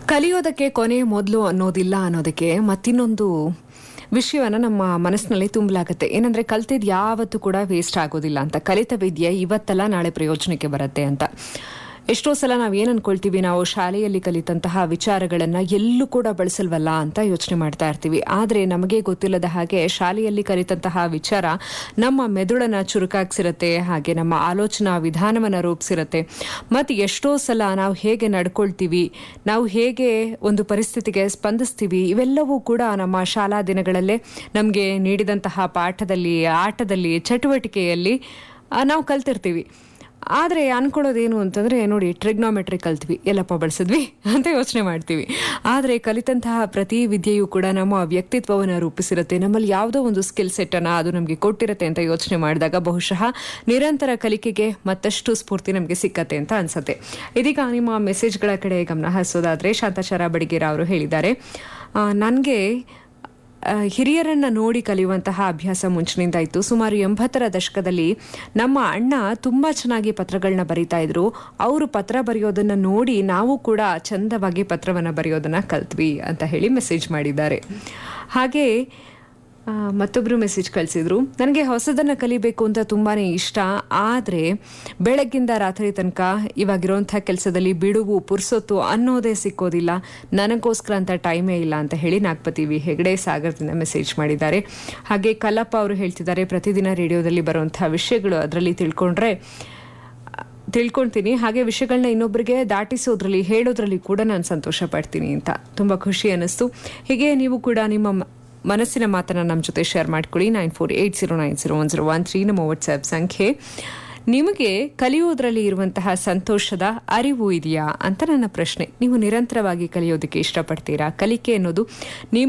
ಕಲಿಯೋದಕ್ಕೆ ಕೊನೆ ಮೊದಲು ಅನ್ನೋದಿಲ್ಲ ಅನ್ನೋದಕ್ಕೆ ಮತ್ತಿನ್ನೊಂದು ವಿಷಯವನ್ನ ನಮ್ಮ ಮನಸ್ಸಿನಲ್ಲಿ ತುಂಬಲಾಗತ್ತೆ ಏನಂದ್ರೆ ಕಲ್ತಿದ್ ಯಾವತ್ತೂ ಕೂಡ ವೇಸ್ಟ್ ಆಗೋದಿಲ್ಲ ಅಂತ ಕಲಿತ ವಿದ್ಯೆ ಇವತ್ತಲ್ಲ ನಾಳೆ ಪ್ರಯೋಜನಕ್ಕೆ ಬರುತ್ತೆ ಅಂತ ಎಷ್ಟೋ ಸಲ ನಾವು ಏನ್ ಅನ್ಕೊಳ್ತೀವಿ ನಾವು ಶಾಲೆಯಲ್ಲಿ ಕಲಿತಂತಹ ವಿಚಾರಗಳನ್ನ ಎಲ್ಲೂ ಕೂಡ ಬಳಸಲ್ವಲ್ಲ ಅಂತ ಯೋಚನೆ ಮಾಡ್ತಾ ಇರ್ತೀವಿ ಆದ್ರೆ ನಮಗೆ ಗೊತ್ತಿಲ್ಲದ ಹಾಗೆ ಶಾಲೆಯಲ್ಲಿ ಕಲಿತಂತಹ ವಿಚಾರ ನಮ್ಮ ಮೆದುಳನ್ನ ಚುರುಕಾಗ್ಸಿರತ್ತೆ ಹಾಗೆ ನಮ್ಮ ಆಲೋಚನಾ ವಿಧಾನವನ್ನ ರೂಪಿಸಿರತ್ತೆ ಮತ್ತೆ ಎಷ್ಟೋ ಸಲ ನಾವು ಹೇಗೆ ನಡ್ಕೊಳ್ತೀವಿ ನಾವು ಹೇಗೆ ಒಂದು ಪರಿಸ್ಥಿತಿಗೆ ಸ್ಪಂದಿಸ್ತೀವಿ ಇವೆಲ್ಲವೂ ಕೂಡ ನಮ್ಮ ಶಾಲಾ ದಿನಗಳಲ್ಲೇ ನಮಗೆ ನೀಡಿದಂತಹ ಪಾಠದಲ್ಲಿ ಆಟದಲ್ಲಿ ಚಟುವಟಿಕೆಯಲ್ಲಿ ಆ, ನಾವು ಕಲ್ತಿರ್ತೀವಿ ಆದರೆ ಅನ್ಕೊಳ್ಳೋದೇನು ಅಂತಂದ್ರೆ ನೋಡಿ ಟ್ರಿಗ್ನೋಮೆಟ್ರಿ ಕಲ್ತ್ವಿ ಎಲ್ಲಪ್ಪ ಬಳಸಿದ್ವಿ ಅಂತ ಯೋಚನೆ ಮಾಡ್ತೀವಿ ಆದರೆ ಕಲಿತಂತಹ ಪ್ರತಿ ವಿದ್ಯೆಯೂ ಕೂಡ ನಮ್ಮ ವ್ಯಕ್ತಿತ್ವವನ್ನು ರೂಪಿಸಿರುತ್ತೆ ನಮ್ಮಲ್ಲಿ ಯಾವುದೋ ಒಂದು ಸ್ಕಿಲ್ ಸೆಟ್ ಅನ್ನ ಅದು ನಮಗೆ ಕೊಟ್ಟಿರುತ್ತೆ ಅಂತ ಯೋಚನೆ ಮಾಡಿದಾಗ ಬಹುಶಃ ನಿರಂತರ ಕಲಿಕೆಗೆ ಮತ್ತಷ್ಟು ಸ್ಫೂರ್ತಿ ನಮಗೆ ಸಿಕ್ಕತ್ತೆ ಅಂತ ಅನ್ಸುತ್ತೆ ಇದೀಗ ನಿಮ್ಮ ಮೆಸೇಜ್ಗಳ ಕಡೆ ಗಮನ ಹರಿಸೋದಾದ್ರೆ ಶಾಂತಾಚಾರ ಬಡಿಗೇರ ಅವರು ಹೇಳಿದ್ದಾರೆ ನನಗೆ ಆ, ಹಿರಿಯರನ್ನ ನೋಡಿ ಕಲಿಯುವಂತಹ ಅಭ್ಯಾಸ ಮುಂಚಿನಿಂದ ಇತ್ತು ಸುಮಾರು ಎಂಬತ್ತರ ದಶಕದಲ್ಲಿ ನಮ್ಮ ಅಣ್ಣ ತುಂಬಾ ಚೆನ್ನಾಗಿ ಪತ್ರಗಳನ್ನ ಬರೀತಾ ಇದ್ರು ಅವರು ಪತ್ರ ಬರೆಯೋದನ್ನ ನೋಡಿ ನಾವು ಕೂಡ ಚಂದವಾಗಿ ಪತ್ರವನ್ನ ಬರೆಯೋದನ್ನ ಕಲ್ತ್ವಿ ಅಂತ ಹೇಳಿ ಮೆಸೇಜ್ ಮಾಡಿದ್ದಾರೆ ಹಾಗೆ ಆ, ಮತ್ತೊಬ್ರು ಮೆಸೇಜ್ ಕಳಿಸಿದ್ರು ನನಗೆ ಹೊಸದನ್ನ ಕಲಿಬೇಕು ಅಂತ ತುಂಬಾನೇ ಇಷ್ಟ ಆದ್ರೆ ಬೆಳಗ್ಗಿಂದ ರಾತ್ರಿ ತನಕ ಇವಾಗಿರೋಂಥ ಕೆಲಸದಲ್ಲಿ ಬಿಡುವು ಪುರ್ಸೊತ್ತು ಅನ್ನೋದೇ ಸಿಕ್ಕೋದಿಲ್ಲ ನನಗೋಸ್ಕರ ಅಂತ ಟೈಮೇ ಇಲ್ಲ ಅಂತ ಹೇಳಿ ನಾಗ್ಪತಿ ವಿ ಹೆಗಡೆ ಸಾಗರದಿಂದ ಮೆಸೇಜ್ ಮಾಡಿದ್ದಾರೆ ಹಾಗೆ ಕಲ್ಲಪ್ಪ ಅವರು ಹೇಳ್ತಿದ್ದಾರೆ ಪ್ರತಿದಿನ ರೇಡಿಯೋದಲ್ಲಿ ಬರುವಂತಹ ವಿಷಯಗಳು ಅದರಲ್ಲಿ ತಿಳ್ಕೊಂಡ್ರೆ ತಿಳ್ಕೊಳ್ತೀನಿ ಹಾಗೆ ವಿಷಯಗಳನ್ನ ಇನ್ನೊಬ್ಬರಿಗೆ ದಾಟಿಸೋದ್ರಲ್ಲಿ ಹೇಳೋದ್ರಲ್ಲಿ ಕೂಡ ನಾನು ಸಂತೋಷ ಪಡ್ತೀನಿ ಅಂತ ತುಂಬ ಖುಷಿ ಅನ್ನಿಸ್ತು ಹೀಗೆ ನೀವು ಕೂಡ ನಿಮ್ಮ ಮ- ಮನಸ್ಸಿನ ಮಾತನ್ನ ನಮ್ಮ ಜೊತೆ ಶೇರ್ ಮಾಡ್ಕೊಳ್ಳಿ nine four eight zero nine zero one zero one three ನಮ್ಮ ವಾಟ್ಸ್ಆ್ಯಪ್ ಸಂಖ್ಯೆ ನಿಮಗೆ ಕಲಿಯೋದ್ರಲ್ಲಿ ಇರುವಂತಹ ಸಂತೋಷದ ಅರಿವು ಇದೆಯಾ ಅಂತ ನನ್ನ ಪ್ರಶ್ನೆ ನೀವು ನಿರಂತರವಾಗಿ ಕಲಿಯೋದಕ್ಕೆ ಇಷ್ಟಪಡ್ತೀರಾ ಕಲಿಕೆ ಅನ್ನೋದು ನಿಮ್ಮ